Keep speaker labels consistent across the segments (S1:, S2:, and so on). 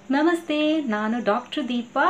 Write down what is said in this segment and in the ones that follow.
S1: ನಮಸ್ತೆ ನಾನು ಡಾಕ್ಟರ್ ದೀಪಾ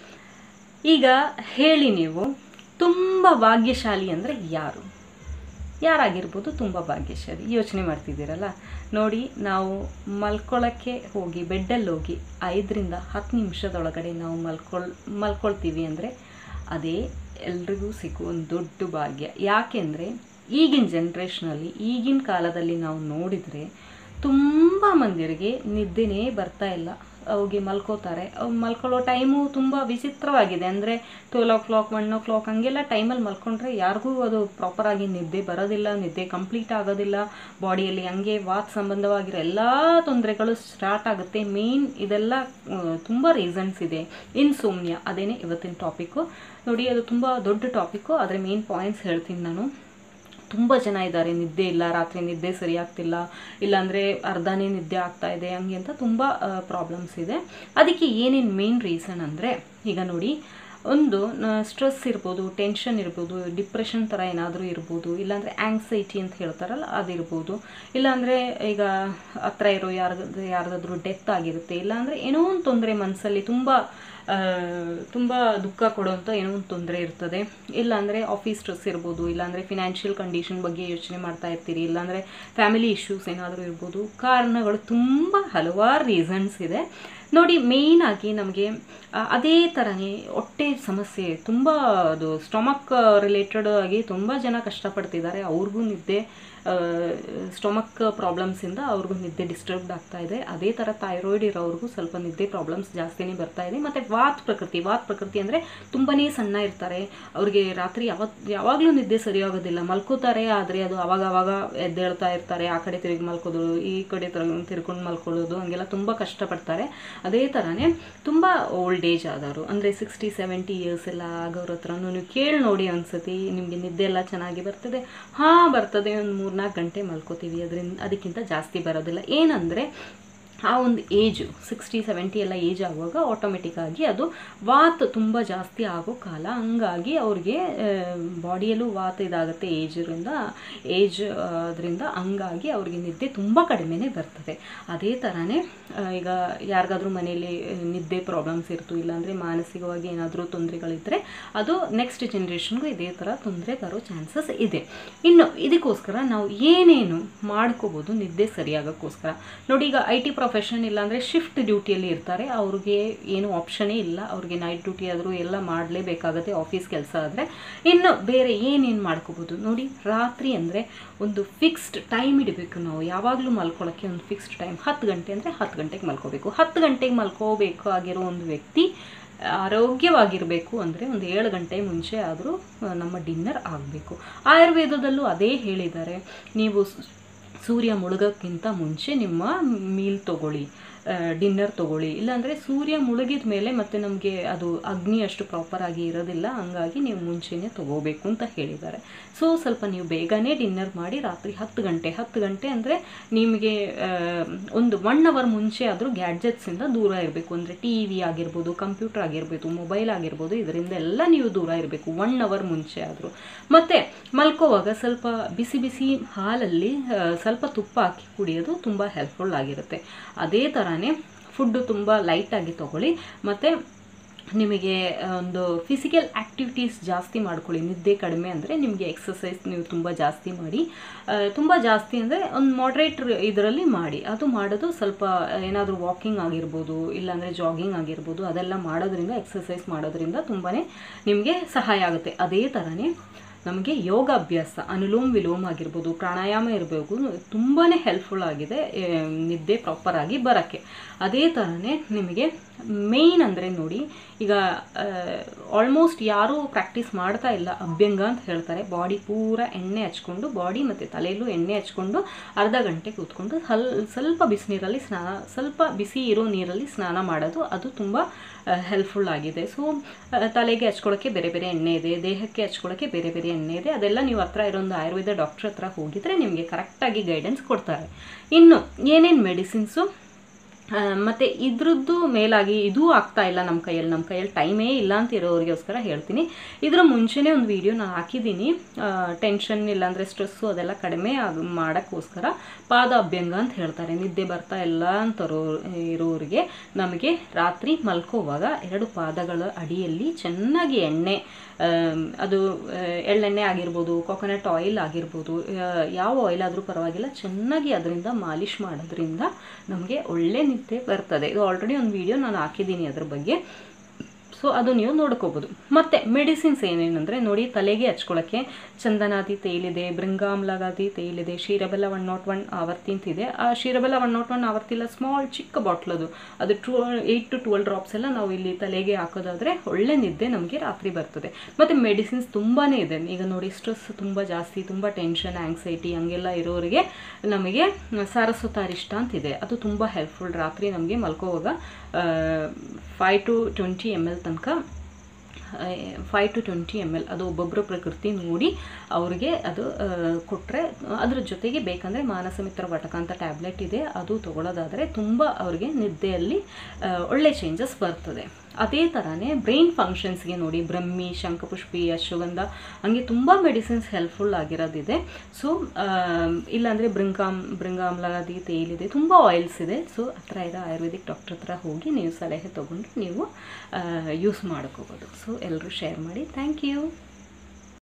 S1: ಈಗ ಹೇಳಿ ನೀವು ತುಂಬ ಭಾಗ್ಯಶಾಲಿ ಅಂದರೆ ಯಾರು ಯಾರಾಗಿರ್ಬೋದು ತುಂಬ ಭಾಗ್ಯಶಾಲಿ ಯೋಚನೆ ಮಾಡ್ತಿದ್ದೀರಲ್ಲ ನೋಡಿ ನಾವು ಮಲ್ಕೊಳ್ಳೋಕ್ಕೆ ಹೋಗಿ ಬೆಡ್ಡಲ್ಲಿ ಹೋಗಿ ಐದರಿಂದ ಹತ್ತು ನಿಮಿಷದೊಳಗಡೆ ನಾವು ಮಲ್ಕೊಳ್ ಮಲ್ಕೊಳ್ತೀವಿ ಅಂದರೆ ಅದೇ ಎಲ್ರಿಗೂ ಸಿಗುವ ಒಂದು ದೊಡ್ಡ ಭಾಗ್ಯ ಯಾಕೆಂದರೆ ಈಗಿನ ಜನ್ರೇಷ್ನಲ್ಲಿ ಈಗಿನ ಕಾಲದಲ್ಲಿ ನಾವು ನೋಡಿದರೆ ತುಂಬ ಮಂದಿರಿಗೆ ನಿದ್ದೆನೇ ಬರ್ತಾ ಇಲ್ಲ ಅವ್ರಿಗೆ ಮಲ್ಕೋತಾರೆ ಅವ್ ಮಲ್ಕೊಳ್ಳೋ ಟೈಮು ತುಂಬ ವಿಚಿತ್ರವಾಗಿದೆ ಅಂದರೆ twelve o'clock one o'clock ಹಂಗೆಲ್ಲ ಟೈಮಲ್ಲಿ ಮಲ್ಕೊಂಡ್ರೆ ಯಾರಿಗೂ ಅದು ಪ್ರಾಪರಾಗಿ ನಿದ್ದೆ ಬರೋದಿಲ್ಲ ನಿದ್ದೆ ಕಂಪ್ಲೀಟ್ ಆಗೋದಿಲ್ಲ ಬಾಡಿಯಲ್ಲಿ ಹಂಗೆ ವಾತ್ ಸಂಬಂಧವಾಗಿರೋ ಎಲ್ಲ ತೊಂದರೆಗಳು ಸ್ಟಾರ್ಟ್ ಆಗುತ್ತೆ ಮೇನ್ ಇದೆಲ್ಲ ತುಂಬ ರೀಸನ್ಸ್ ಇದೆ ಇನ್ಸೋಮ್ನಿಯಾ ಅದೇನೇ ಇವತ್ತಿನ ಟಾಪಿಕ್ಕು ನೋಡಿ ಅದು ತುಂಬ ದೊಡ್ಡ ಟಾಪಿಕ್ಕು ಆದರೆ ಮೇನ್ ಪಾಯಿಂಟ್ಸ್ ಹೇಳ್ತೀನಿ ನಾನು ತುಂಬ ಜನ ಇದ್ದಾರೆ ನಿದ್ದೆ ಇಲ್ಲ ರಾತ್ರಿ ನಿದ್ದೆ ಸರಿಯಾಗ್ತಿಲ್ಲ ಇಲ್ಲಾಂದರೆ ಅರ್ಧನೇ ನಿದ್ದೆ ಆಗ್ತಾ ಇದೆ ಹಂಗೆ ಅಂತ ತುಂಬ ಪ್ರಾಬ್ಲಮ್ಸ್ ಇದೆ ಅದಕ್ಕೆ ಏನೇನು ಮೇನ್ ರೀಸನ್ ಅಂದರೆ ಈಗ ನೋಡಿ ಒಂದು ಸ್ಟ್ರೆಸ್ ಇರ್ಬೋದು ಟೆನ್ಷನ್ ಇರ್ಬೋದು ಡಿಪ್ರೆಷನ್ ಥರ ಏನಾದರೂ ಇರ್ಬೋದು ಇಲ್ಲಾಂದರೆ ಆ್ಯಂಗ್ಸೈಟಿ ಅಂತ ಹೇಳ್ತಾರಲ್ಲ ಅದಿರ್ಬೋದು ಇಲ್ಲಾಂದರೆ ಈಗ ಹತ್ರ ಇರೋ ಯಾರ್ದು ಯಾರ್ದಾದ್ರೂ ಡೆತ್ ಆಗಿರುತ್ತೆ ಇಲ್ಲಾಂದರೆ ಏನೋ ಒಂದು ತೊಂದರೆ ಮನಸ್ಸಲ್ಲಿ ತುಂಬ ತುಂಬ ದುಃಖ ಕೊಡುವಂಥ ಏನೋ ಒಂದು ತೊಂದರೆ ಇರ್ತದೆ ಇಲ್ಲಾಂದರೆ ಆಫೀಸ್ ಸ್ಟ್ರೆಸ್ ಇರ್ಬೋದು ಇಲ್ಲಾಂದರೆ ಫಿನಾನ್ಷಿಯಲ್ ಕಂಡೀಷನ್ ಬಗ್ಗೆ ಯೋಚನೆ ಮಾಡ್ತಾ ಇರ್ತೀರಿ ಇಲ್ಲಾಂದರೆ ಫ್ಯಾಮಿಲಿ ಇಶ್ಯೂಸ್ ಏನಾದರೂ ಇರ್ಬೋದು ಕಾರಣಗಳು ತುಂಬ ಹಲವಾರು ರೀಸನ್ಸ್ ಇದೆ ನೋಡಿ ಮೇಯ್ನಾಗಿ ನಮಗೆ ಅದೇ ಥರನೇ ಹೊಟ್ಟೆ ಸಮಸ್ಯೆ ತುಂಬ ಅದು ಸ್ಟೊಮಕ್ ರಿಲೇಟೆಡ್ ಆಗಿ ತುಂಬ ಜನ ಕಷ್ಟಪಡ್ತಿದ್ದಾರೆ ಅವ್ರಿಗೂ ನಿದ್ದೆ ಸ್ಟೊಮಕ್ ಪ್ರಾಬ್ಲಮ್ಸಿಂದ ಅವ್ರಿಗೂ ನಿದ್ದೆ ಡಿಸ್ಟರ್ಬ್ಡ್ ಆಗ್ತಾ ಇದೆ ಅದೇ ಥರ ಥೈರಾಯ್ಡ್ ಇರೋವ್ರಿಗೂ ಸ್ವಲ್ಪ ನಿದ್ದೆ ಪ್ರಾಬ್ಲಮ್ಸ್ ಜಾಸ್ತಿನೇ ಬರ್ತಾ ಇದೆ ಮತ್ತು ವಾತ್ ಪ್ರಕೃತಿ ವಾತ್ ಪ್ರಕೃತಿ ಅಂದರೆ ತುಂಬಾ ಸಣ್ಣ ಇರ್ತಾರೆ ಅವ್ರಿಗೆ ರಾತ್ರಿ ಯಾವತ್ತು ಯಾವಾಗಲೂ ನಿದ್ದೆ ಸರಿಯಾಗೋದಿಲ್ಲ ಮಲ್ಕೋತಾರೆ ಆದರೆ ಅದು ಅವಾಗ ಅವಾಗ ಎದ್ದೇಳ್ತಾ ಇರ್ತಾರೆ ಆ ಕಡೆ ತಿರುಗಿ ಮಲ್ಕೋದು ಈ ಕಡೆ ತರ ತಿರ್ಕೊಂಡು ಮಲ್ಕೊಳ್ಳೋದು ಹಂಗೆಲ್ಲ ತುಂಬ ಕಷ್ಟಪಡ್ತಾರೆ ಅದೇ ಥರನೇ ತುಂಬ ಓಲ್ಡ್ ಏಜ್ ಆದವರು ಅಂದರೆ ಸಿಕ್ಸ್ಟಿ ಸೆವೆಂಟಿ ಇಯರ್ಸ್ ಎಲ್ಲ ಆಗೋರ ಹತ್ರನೂ ನೀವು ಕೇಳಿ ನೋಡಿ ಅನ್ಸತಿ ನಿಮಗೆ ನಿದ್ದೆ ಎಲ್ಲ ಚೆನ್ನಾಗಿ ಬರ್ತದೆ ಹಾಂ ಬರ್ತದೆ ಒಂದು ಮೂರ್ನಾಲ್ಕು ಗಂಟೆ ಮಲ್ಕೋತೀವಿ ಅದರಿಂದ ಅದಕ್ಕಿಂತ ಜಾಸ್ತಿ ಬರೋದಿಲ್ಲ ಏನಂದರೆ ಆ ಒಂದು ಏಜು ಸಿಕ್ಸ್ಟಿ ಸೆವೆಂಟಿ ಎಲ್ಲ ಏಜ್ ಆಗುವಾಗ ಆಟೋಮೆಟಿಕ್ಕಾಗಿ ಅದು ವಾತ್ ತುಂಬ ಜಾಸ್ತಿ ಆಗೋ ಕಾಲ ಹಂಗಾಗಿ ಅವ್ರಿಗೆ ಬಾಡಿಯಲ್ಲೂ ವಾತ್ ಇದಾಗುತ್ತೆ ಏಜರಿಂದ ಏಜ್ ಅದರಿಂದ ಹಂಗಾಗಿ ಅವ್ರಿಗೆ ನಿದ್ದೆ ತುಂಬ ಕಡಿಮೆನೇ ಬರ್ತದೆ ಅದೇ ಥರನೇ ಈಗ ಯಾರಿಗಾದ್ರೂ ಮನೇಲಿ ನಿದ್ದೆ ಪ್ರಾಬ್ಲಮ್ಸ್ ಇರ್ತು ಇಲ್ಲಾಂದರೆ ಮಾನಸಿಕವಾಗಿ ಏನಾದರೂ ತೊಂದರೆಗಳಿದ್ದರೆ ಅದು ನೆಕ್ಸ್ಟ್ ಜನ್ರೇಷನ್ಗೂ ಇದೇ ಥರ ತೊಂದರೆ ಬರೋ ಚಾನ್ಸಸ್ ಇದೆ ಇನ್ನು ಇದಕ್ಕೋಸ್ಕರ ನಾವು ಏನೇನು ಮಾಡ್ಕೋಬೋದು ನಿದ್ದೆ ಸರಿಯಾಗೋಕ್ಕೋಸ್ಕರ ನೋಡಿ ಈಗ ಐ ಟಿ ಪ್ರೊಫೆಷನ್ ಇಲ್ಲಾಂದರೆ ಶಿಫ್ಟ್ ಡ್ಯೂಟಿಯಲ್ಲಿ ಇರ್ತಾರೆ ಅವ್ರಿಗೆ ಏನು ಆಪ್ಷನೇ ಇಲ್ಲ ಅವ್ರಿಗೆ ನೈಟ್ ಡ್ಯೂಟಿ ಆದರೂ ಎಲ್ಲ ಮಾಡಲೇಬೇಕಾಗತ್ತೆ ಆಫೀಸ್ ಕೆಲಸ ಆದರೆ ಇನ್ನು ಬೇರೆ ಏನೇನು ಮಾಡ್ಕೋಬೋದು ನೋಡಿ ರಾತ್ರಿ ಅಂದರೆ ಒಂದು ಫಿಕ್ಸ್ಡ್ ಟೈಮ್ ಇಡಬೇಕು ನಾವು ಯಾವಾಗಲೂ ಮಲ್ಕೊಳ್ಳೋಕ್ಕೆ ಒಂದು ಫಿಕ್ಸ್ಡ್ ಟೈಮ್ ಹತ್ತು ಗಂಟೆ ಅಂದರೆ ಹತ್ತು ಗಂಟೆಗೆ ಮಲ್ಕೋಬೇಕು ಹತ್ತು ಗಂಟೆಗೆ ಮಲ್ಕೋಬೇಕು ಆಗಿರೋ ಒಂದು ವ್ಯಕ್ತಿ ಆರೋಗ್ಯವಾಗಿರಬೇಕು ಅಂದರೆ ಒಂದು ಏಳು ಗಂಟೆ ಮುಂಚೆ ಆದರೂ ನಮ್ಮ ಡಿನ್ನರ್ ಆಗಬೇಕು ಆಯುರ್ವೇದದಲ್ಲೂ ಅದೇ ಹೇಳಿದ್ದಾರೆ ನೀವು ಸೂರ್ಯ ಮುಳುಗೋಕ್ಕಿಂತ ಮುಂಚೆ ನಿಮ್ಮ ಮೀಲ್ ತೊಗೊಳ್ಳಿ ಡಿನ್ನರ್ ತೊಗೊಳ್ಳಿ ಇಲ್ಲಾಂದರೆ ಸೂರ್ಯ ಮುಳುಗಿದ ಮೇಲೆ ಮತ್ತೆ ನಮಗೆ ಅದು ಅಗ್ನಿ ಅಷ್ಟು ಪ್ರಾಪರಾಗಿ ಇರೋದಿಲ್ಲ ಹಂಗಾಗಿ ನೀವು ಮುಂಚೆನೇ ತೊಗೋಬೇಕು ಅಂತ ಹೇಳಿದ್ದಾರೆ ಸೊ ಸ್ವಲ್ಪ ನೀವು ಬೇಗನೆ ಡಿನ್ನರ್ ಮಾಡಿ ರಾತ್ರಿ ಹತ್ತು ಗಂಟೆ ಹತ್ತು ಗಂಟೆ ಅಂದರೆ ನಿಮಗೆ ಒಂದು ಒನ್ ಅವರ್ ಮುಂಚೆ ಆದರೂ ಗ್ಯಾಡ್ಜೆಟ್ಸಿಂದ ದೂರ ಇರಬೇಕು ಅಂದರೆ ಟಿ ವಿ ಆಗಿರ್ಬೋದು ಕಂಪ್ಯೂಟರ್ ಆಗಿರ್ಬೋದು ಮೊಬೈಲ್ ಆಗಿರ್ಬೋದು ಇದರಿಂದ ಎಲ್ಲ ನೀವು ದೂರ ಇರಬೇಕು ಒನ್ ಅವರ್ ಮುಂಚೆ ಆದರೂ ಮತ್ತು ಮಲ್ಕೋವಾಗ ಸ್ವಲ್ಪ ಬಿಸಿ ಬಿಸಿ ಹಾಲಲ್ಲಿ ಸ್ವಲ್ಪ ತುಪ್ಪ ಹಾಕಿ ಕುಡಿಯೋದು ತುಂಬ ಹೆಲ್ಪ್ಫುಲ್ ಆಗಿರುತ್ತೆ ಅದೇ ಥರನೇ ಫುಡ್ಡು ತುಂಬ ಲೈಟಾಗಿ ತೊಗೊಳ್ಳಿ ಮತ್ತು ನಿಮಗೆ ಒಂದು ಫಿಸಿಕಲ್ ಆ್ಯಕ್ಟಿವಿಟೀಸ್ ಜಾಸ್ತಿ ಮಾಡ್ಕೊಳ್ಳಿ ನಿದ್ದೆ ಕಡಿಮೆ ಅಂದರೆ ನಿಮಗೆ ಎಕ್ಸಸೈಸ್ ನೀವು ತುಂಬ ಜಾಸ್ತಿ ಮಾಡಿ ತುಂಬ ಜಾಸ್ತಿ ಅಂದರೆ ಒಂದು ಮಾಡ್ರೇಟ್ ಇದರಲ್ಲಿ ಮಾಡಿ ಅದು ಮಾಡೋದು ಸ್ವಲ್ಪ ಏನಾದರೂ ವಾಕಿಂಗ್ ಆಗಿರ್ಬೋದು ಇಲ್ಲಾಂದರೆ ಜಾಗಿಂಗ್ ಆಗಿರ್ಬೋದು ಅದೆಲ್ಲ ಮಾಡೋದ್ರಿಂದ ಎಕ್ಸಸೈಸ್ ಮಾಡೋದ್ರಿಂದ ತುಂಬಾ ನಿಮಗೆ ಸಹಾಯ ಆಗುತ್ತೆ ಅದೇ ಥರನೇ ನಮಗೆ ಯೋಗಾಭ್ಯಾಸ ಅನುಲೋಮ್ ವಿಲೋಮ್ ಆಗಿರ್ಬೋದು ಪ್ರಾಣಾಯಾಮ ಇರಬೇಕು ತುಂಬಾ ಹೆಲ್ಪ್ಫುಲ್ ಆಗಿದೆ ನಿದ್ದೆ ಪ್ರಾಪರಾಗಿ ಬರೋಕ್ಕೆ ಅದೇ ಥರನೇ ನಿಮಗೆ ಮೇಯ್ನ್ ಅಂದರೆ ನೋಡಿ ಈಗ ಆಲ್ಮೋಸ್ಟ್ ಯಾರೂ ಪ್ರಾಕ್ಟೀಸ್ ಮಾಡ್ತಾ ಇಲ್ಲ ಅಭ್ಯಂಗ ಅಂತ ಹೇಳ್ತಾರೆ ಬಾಡಿ ಪೂರ ಎಣ್ಣೆ ಹಚ್ಕೊಂಡು ಬಾಡಿ ಮತ್ತು ತಲೆಯಲ್ಲೂ ಎಣ್ಣೆ ಹಚ್ಕೊಂಡು ಅರ್ಧ ಗಂಟೆ ಕೂತ್ಕೊಂಡು ಹಲ್ ಸ್ವಲ್ಪ ಬಿಸಿನೀರಲ್ಲಿ ಸ್ನಾನ ಸ್ವಲ್ಪ ಬಿಸಿ ಇರೋ ನೀರಲ್ಲಿ ಸ್ನಾನ ಮಾಡೋದು ಅದು ತುಂಬ ಹೆಲ್ಪ್ಫುಲ್ ಆಗಿದೆ ಸೊ ತಲೆಗೆ ಹಚ್ಕೊಳ್ಳೋಕ್ಕೆ ಬೇರೆ ಬೇರೆ ಎಣ್ಣೆ ಇದೆ ದೇಹಕ್ಕೆ ಹಚ್ಕೊಳ್ಳೋಕ್ಕೆ ಬೇರೆ ಬೇರೆ ಎಣ್ಣೆ ಇದೆ ಅದೆಲ್ಲ ನೀವು ಹತ್ರ ಇರೋ ಒಂದು ಆಯುರ್ವೇದ ಡಾಕ್ಟ್ರ್ ಹತ್ರ ಹೋಗಿದ್ರೆ ನಿಮಗೆ ಕರೆಕ್ಟಾಗಿ ಗೈಡೆನ್ಸ್ ಕೊಡ್ತಾರೆ ಇನ್ನು ಏನೇನು ಮೆಡಿಸಿನ್ಸು ಆ, ಮತ್ತೆ ಇದ್ರದ್ದು ಮೇಲಾಗಿ ಇದೂ ಆಗ್ತಾ ಇಲ್ಲ ನಮ್ಮ ಕೈಯಲ್ಲಿ ನಮ್ಮ ಕೈಯಲ್ಲಿ ಟೈಮೇ ಇಲ್ಲ ಅಂತ ಇರೋರಿಗೋಸ್ಕರ ಹೇಳ್ತೀನಿ ಇದರ ಮುಂಚೆನೇ ಒಂದು ವಿಡಿಯೋ ನಾನು ಹಾಕಿದ್ದೀನಿ ಟೆನ್ಷನ್ ಇಲ್ಲಾಂದರೆ ಸ್ಟ್ರೆಸ್ಸು ಅದೆಲ್ಲ ಕಡಿಮೆ ಆಗ ಮಾಡೋಕ್ಕೋಸ್ಕರ ಪಾದ ಅಭ್ಯಂಗ ಅಂತ ಹೇಳ್ತಾರೆ ನಿದ್ದೆ ಬರ್ತಾ ಇಲ್ಲ ಅಂತರೋ ಇರೋರಿಗೆ ನಮಗೆ ರಾತ್ರಿ ಮಲ್ಕೋವಾಗ ಎರಡು ಪಾದಗಳ ಅಡಿಯಲ್ಲಿ ಚೆನ್ನಾಗಿ ಎಣ್ಣೆ ಆಮ್, ಅದು ಆ, ಎಳ್ಳೆಣ್ಣೆ ಆಗಿರ್ಬೋದು ಕೊಕೊನಟ್ ಆಯಿಲ್ ಆಗಿರ್ಬೋದು ಆ, ಯಾವ ಆಯಿಲ್ ಆದರೂ ಪರವಾಗಿಲ್ಲ ಚೆನ್ನಾಗಿ ಅದರಿಂದ ಮಾಲಿಷ್ ಮಾಡೋದ್ರಿಂದ ನಮಗೆ ಒಳ್ಳೆ ನಿದ್ದೆ ಬರ್ತದೆ ಇದು ಆಲ್ರೆಡಿ ಒಂದು ವಿಡಿಯೋ ನಾನು ಹಾಕಿದ್ದೀನಿ ಅದ್ರ ಬಗ್ಗೆ ಸೊ ಅದು ನೀವು ನೋಡ್ಕೋಬೋದು ಮತ್ತು ಮೆಡಿಸಿನ್ಸ್ ಏನೇನಂದರೆ ನೋಡಿ ತಲೆಗೆ ಹಚ್ಕೊಳ್ಳೋಕ್ಕೆ ಚಂದನಾದಿ ತೈಲಿದೆ ಭೃಂಗಾಮ್ಲಗಾದಿ ತೈಲಿದೆ ಕ್ಷೀರಬೆಲ್ಲ ಒನ್ ನಾಟ್ ಒನ್ ಆವರ್ತಿ ಅಂತಿದೆ ಆ ಕ್ಷೀರಬೆಲ್ಲ ಒನ್ ನಾಟ್ ಒನ್ ಆವರ್ತಿ ಇಲ್ಲ ಸ್ಮಾಲ್ ಚಿಕ್ಕ ಬಾಟ್ಲ್ ಅದು ಅದು two eight to twelve drops ಎಲ್ಲ ನಾವು ಇಲ್ಲಿ ತಲೆಗೆ ಹಾಕೋದಾದರೆ ಒಳ್ಳೆ ನಿದ್ದೆ ನಮಗೆ ರಾತ್ರಿ ಬರ್ತದೆ ಮತ್ತು ಮೆಡಿಸಿನ್ಸ್ ತುಂಬಾ ಇದೆ ಈಗ ನೋಡಿ ಸ್ಟ್ರೆಸ್ ತುಂಬ ಜಾಸ್ತಿ ತುಂಬ ಟೆನ್ಷನ್ ಆ್ಯಂಗ್ಸೈಟಿ ಹಂಗೆಲ್ಲ ಇರೋರಿಗೆ ನಮಗೆ ಸಾರಸ್ವತಾರಿಷ್ಟ ಅಂತಿದೆ ಅದು ತುಂಬ ಹೆಲ್ಪ್ಫುಲ್ ರಾತ್ರಿ ನಮಗೆ ಮಲ್ಕೋವಾಗ five to twenty M L ತನಕ five to twenty M L ಅದು ಒಬ್ಬೊಬ್ಬರ ಪ್ರಕೃತಿ ನೋಡಿ ಅವ್ರಿಗೆ ಅದು ಕೊಟ್ಟರೆ ಅದ್ರ ಜೊತೆಗೆ ಬೇಕಂದರೆ ಮಾನಸ ಮಿತ್ರ ವಟಕ ಅಂತ ಟ್ಯಾಬ್ಲೆಟ್ ಇದೆ ಅದು ತಗೊಳ್ಳೋದಾದರೆ ತುಂಬ ಅವ್ರಿಗೆ ನಿದ್ದೆಯಲ್ಲಿ ಆ, ಒಳ್ಳೆ ಚೇಂಜಸ್ ಬರ್ತದೆ ಅದೇ ಥರನೇ ಬ್ರೈನ್ ಫಂಕ್ಷನ್ಸ್ಗೆ ನೋಡಿ ಬ್ರಹ್ಮಿ ಶಂಖಪುಷ್ಪಿ ಅಶ್ವಗಂಧ ಹಂಗೆ ತುಂಬ ಮೆಡಿಸಿನ್ಸ್ ಹೆಲ್ಪ್ಫುಲ್ ಆಗಿರೋದಿದೆ ಸೊ ಇಲ್ಲಾಂದರೆ ಬೃಂಗಾಮ್ ಬೃಂಗಾಮ್ಲಾದಿ ತೇಲಿದೆ ತುಂಬ ಆಯಿಲ್ಸ್ ಇದೆ ಸೊ ಹತ್ರ ಇರೋ ಆಯುರ್ವೇದಿಕ್ ಡಾಕ್ಟರ್ ಹತ್ರ ಹೋಗಿ ನೀವು ಸಲಹೆ ತೊಗೊಂಡು ನೀವು ಯೂಸ್ ಮಾಡ್ಕೋಬೋದು ಸೊ ಎಲ್ಲರೂ ಶೇರ್ ಮಾಡಿ ಥ್ಯಾಂಕ್ ಯು